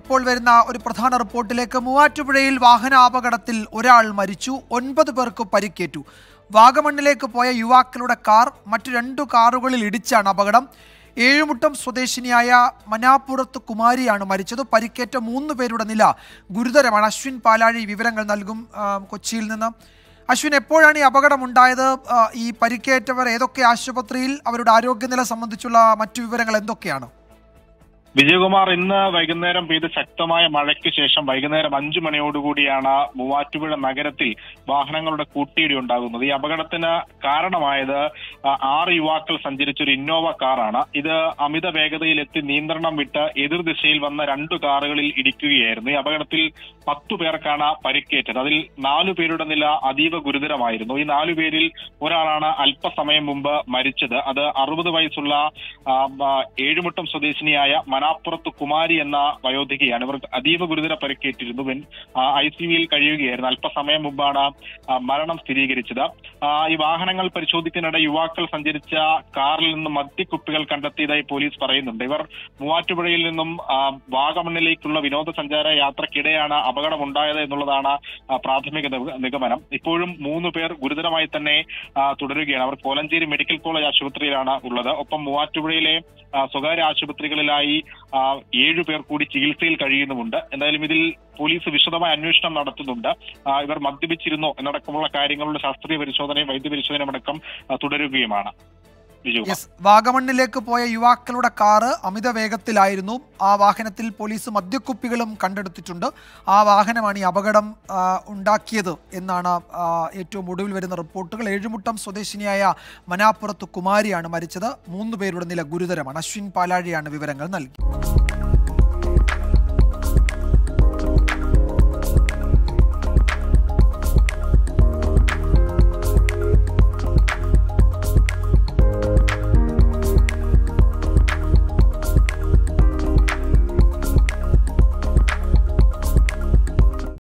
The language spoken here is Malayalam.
ഇപ്പോൾ വരുന്ന ഒരു പ്രധാന റിപ്പോർട്ടിലേക്ക് മൂവാറ്റുപുഴയിൽ വാഹനാപകടത്തിൽ ഒരാൾ മരിച്ചു ഒൻപത് പേർക്ക് പരിക്കേറ്റു വാഗമണ്ണിലേക്ക് പോയ യുവാക്കളുടെ കാർ മറ്റു രണ്ടു കാറുകളിൽ ഇടിച്ചാണ് അപകടം ഏഴുമുട്ടം സ്വദേശിനിയായ മനാപ്പുറത്ത് കുമാരിയാണ് മരിച്ചത് പരിക്കേറ്റ മൂന്ന് പേരുടെ നില ഗുരുതരമാണ് അശ്വിൻ പാലാഴി വിവരങ്ങൾ നൽകും ആ, കൊച്ചിയിൽ നിന്ന് അശ്വിൻ എപ്പോഴാണ് ഈ അപകടം ഉണ്ടായത് ആ, ഈ പരിക്കേറ്റവർ ഏതൊക്കെ ആശുപത്രിയിൽ അവരുടെ ആരോഗ്യനില സംബന്ധിച്ചുള്ള മറ്റു വിവരങ്ങൾ എന്തൊക്കെയാണ് വിജയകുമാർ ഇന്ന് വൈകുന്നേരം പെയ്ത ശക്തമായ മഴയ്ക്ക് ശേഷം വൈകുന്നേരം അഞ്ചു മണിയോടുകൂടിയാണ് മൂവാറ്റുപുഴ നഗരത്തിൽ വാഹനങ്ങളുടെ കൂട്ടിയിടി ഉണ്ടാകുന്നത് ഈ അപകടത്തിന് കാരണമായത് ആ, ആറ് യുവാക്കൾ സഞ്ചരിച്ച ഒരു ഇന്നോവ കാറാണ് ഇത് അമിത വേഗതയിലെത്തി നിയന്ത്രണം വിട്ട് എതിർദിശയിൽ വന്ന രണ്ടു കാറുകളിൽ ഇടിക്കുകയായിരുന്നു ഈ അപകടത്തിൽ പത്തു പേർക്കാണ് പരിക്കേറ്റത് അതിൽ നാലു പേരുടെ നില അതീവ ഗുരുതരമായിരുന്നു ഈ നാലു പേരിൽ ഒരാളാണ് അല്പസമയം മുമ്പ് മരിച്ചത് അത് അറുപത് വയസ്സുള്ള ആ, ആ, ഏഴുമുട്ടം സ്വദേശിനിയായ മനാപ്പുറത്ത് കുമാരി എന്ന വയോധികയാണ് ഇവർ അതീവ ഗുരുതര പരിക്കേറ്റിരുന്നു ഐ സി യുയിൽ കഴിയുകയായിരുന്നു അല്പസമയം മുമ്പാണ് ആ, മരണം സ്ഥിരീകരിച്ചത് ആ, ഈ വാഹനങ്ങൾ പരിശോധിക്കുന്നതിനിടെ യുവാക്കൾ സഞ്ചരിച്ച കാറിൽ നിന്ന് മദ്യക്കുപ്പികൾ കണ്ടെത്തിയതായി പോലീസ് പറയുന്നുണ്ട് ഇവർ മൂവാറ്റുപുഴയിൽ നിന്നും ആ, വാഗമണ്ണിലേക്കുള്ള വിനോദസഞ്ചാര യാത്രക്കിടെയാണ് അപകടമുണ്ടായത് എന്നുള്ളതാണ് ആ, പ്രാഥമിക നിഗ- നിഗമനം ഇപ്പോഴും മൂന്ന് പേർ ഗുരുതരമായി തന്നെ ആ, തുടരുകയാണ് അവർ കോലഞ്ചേരി മെഡിക്കൽ കോളേജ് ആശുപത്രിയിലാണ് ഉള്ളത് ഒപ്പം മൂവാറ്റുപുഴയിലെ ആ, സ്വകാര്യ ആശുപത്രികളിലായി ആ, ഏഴു പേർ കൂടി ചികിത്സയിൽ കഴിയുന്നുമുണ്ട് എന്തായാലും ഇതിൽ പോലീസ് വിശദമായ അന്വേഷണം നടത്തുന്നുണ്ട് ആ, ഇവർ മദ്യപിച്ചിരുന്നോ എന്നടക്കമുള്ള കാര്യങ്ങളുടെ ശാസ്ത്രീയ പരിശോധനയും വൈദ്യപരിശോധനയും അടക്കം ആ, തുടരുകയുമാണ് ബിജു യെസ് വാഗമണ്ണിലേക്ക് പോയ യുവാക്കളുടെ കാറ് അമിത വേഗത്തിലായിരുന്നു ആ വാഹനത്തിൽ പോലീസ് മദ്യക്കുപ്പികളും കണ്ടെടുത്തിട്ടുണ്ട് ആ വാഹനമാണ് ഈ അപകടം ആ, ഉണ്ടാക്കിയത് എന്നാണ് ആ, ഏറ്റവും ഒടുവിൽ വരുന്ന റിപ്പോർട്ടുകൾ ഏഴുമുട്ടം സ്വദേശിനിയായ മനാപ്പുറത്ത് കുമാരിയാണ് മരിച്ചത് മൂന്ന് പേരുടെ നില ഗുരുതരമാണ് അശ്വിൻ പാലാഴിയാണ് വിവരങ്ങൾ നൽകി